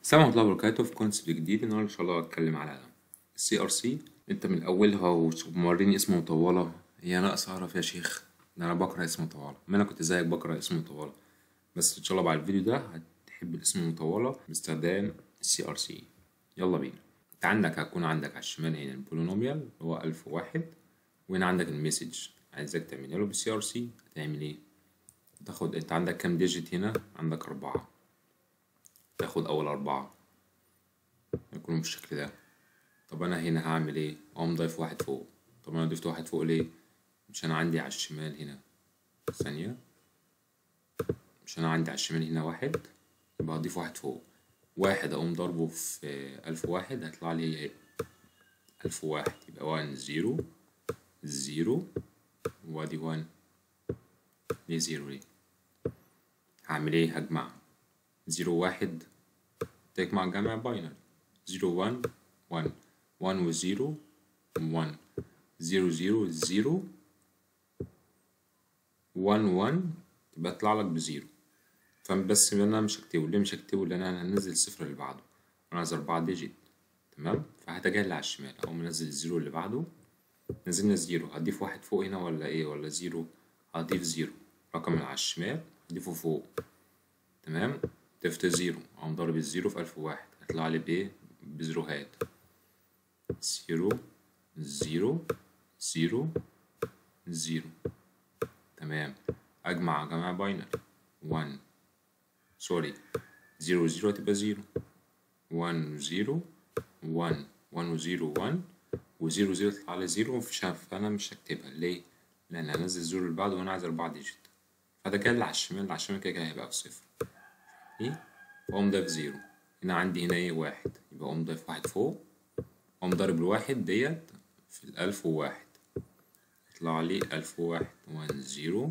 السلام ورحمة الله وبركاته في كونسبت جديد النهاردة إن شاء الله هتكلم على السي ار سي أنت من أولها وموريني اسم مطولة هي ناقص أعرف يا شيخ ده أنا بقرأ اسم مطولة ما أنا كنت زيك بقرأ اسم مطولة بس إن شاء الله بعد الفيديو ده هتحب الاسم المطولة باستخدام السي ار سي يلا بينا أنت عندك هيكون عندك على الشمال هنا البولينوميال اللي هو ألف واحد وهنا عندك المسج عايزك تعملها له بالسي ار سي هتعمل إيه؟ تاخد أنت عندك كام ديجيت هنا؟ عندك أربعة تاخد أول أربعة يكونوا بالشكل ده طب أنا هنا هعمل إيه؟ أقوم ضايف واحد فوق طب أنا ضفت واحد فوق ليه؟ مش أنا عندي على الشمال هنا ثانية مش أنا عندي على الشمال هنا واحد يبقى هضيف واحد فوق واحد أقوم ضربه في ألف واحد هيطلع لي ألف واحد يبقى وان زيرو زيرو وادي وان ليه زيرو ليه؟ هعمل إيه؟ هجمع زيرو واحد تجمع جمع باينري زيرو وان وان وان وزيرو وان زيرو زيرو زيرو وان وان يبقى يطلع لك بزيرو فبس انا مش هكتبه ليه مش هكتبه لان انا هنزل الصفر اللي بعده انا عايز اربعة ديجيت تمام فهتجاهل على الشمال اقوم منزل الزيرو اللي بعده نزلنا زيرو هضيف واحد فوق هنا ولا ايه ولا زيرو هضيف زيرو رقم اللي على الشمال هضيفه فوق تمام ضفت زيرو اقوم ضارب الزيرو في ألف وواحد هيطلع لي بايه بزيروهات زيرو زيرو زيرو زيرو تمام اجمع جمع باينري وان سوري زيرو زيرو تبقى زيرو وان زيرو وان وان وزيرو وان وزيرو زيرو تطلع لي زيرو مفيش فانا مش هكتبها ليه لان هنزل الزيرو اللي بعده وانا عايز اربعة ديجيت فده كده اللي على الشمال اللي على الشمال كده كده هيبقى بصفر ايه واقوم ضايف زيرو هنا عندي هنا ايه واحد يبقى اقوم ضايف واحد فوق اقوم ضارب الواحد ديت في الألف وواحد يطلع لي ألف وواحد وان زيرو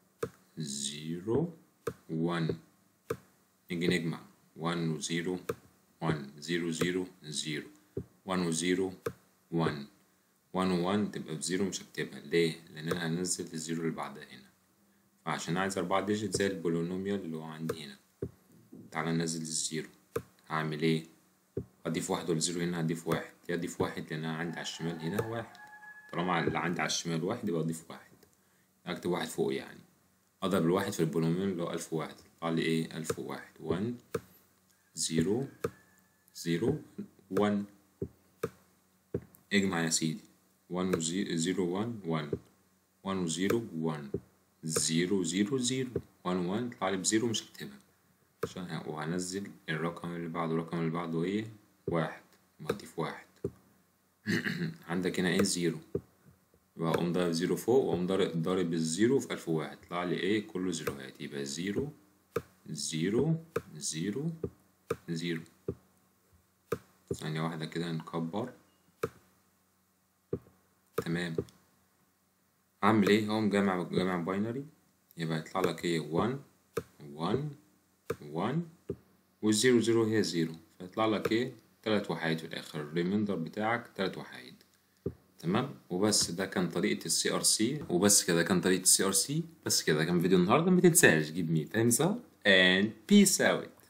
زيرو وان نيجي نجمع وان وزيرو وان زيرو زيرو زيرو وان وزيرو وان وان وان تبقى بزيرو مش هكتبها ليه؟ لأن أنا هنزل الزيرو اللي بعدها هنا فعشان عايز أربعة ديجيت زي البولينوميال اللي هو عندي هنا تعالى ننزل الزيرو هعمل ايه اضيف واحد ولا زيرو هنا هضيف واحد يا اضيف واحد لان انا عندي على الشمال هنا واحد طالما اللي عندي على الشمال واحد يبقى اضيف واحد اكتب واحد فوق يعني اضرب الواحد في البولينوميال اللي هو الف واحد يطلع لي ايه الف وواحد وان زيرو زيرو وان اجمع يا سيدي وان زيرو وان وان وان وزيرو وان زيرو زيرو زيرو وان وان يطلع لي بزيرو مش هكتبها عشان وهنزل الرقم اللي بعده الرقم اللي بعده ايه واحد بضيف واحد عندك هنا ايه زيرو يبقى اقوم ضارب زيرو فوق واقوم ضارب ضارب الزيرو في ألف واحد يطلع لي ايه كله زيروهات يبقى زيرو زيرو زيرو زيرو ثانية واحدة كده نكبر تمام اعمل ايه اقوم جامع جامع باينري يبقى يطلع لك ايه وان وان 1 والزيرو زيرو هي زيرو فيطلع لك ايه تلات وحايد في الاخر الريميندر بتاعك تلات وحايد تمام وبس ده كان طريقة السي ار سي وبس كده كان طريقة السي ار سي بس كده كان فيديو النهاردة متنساش جيب مي تنسى and peace out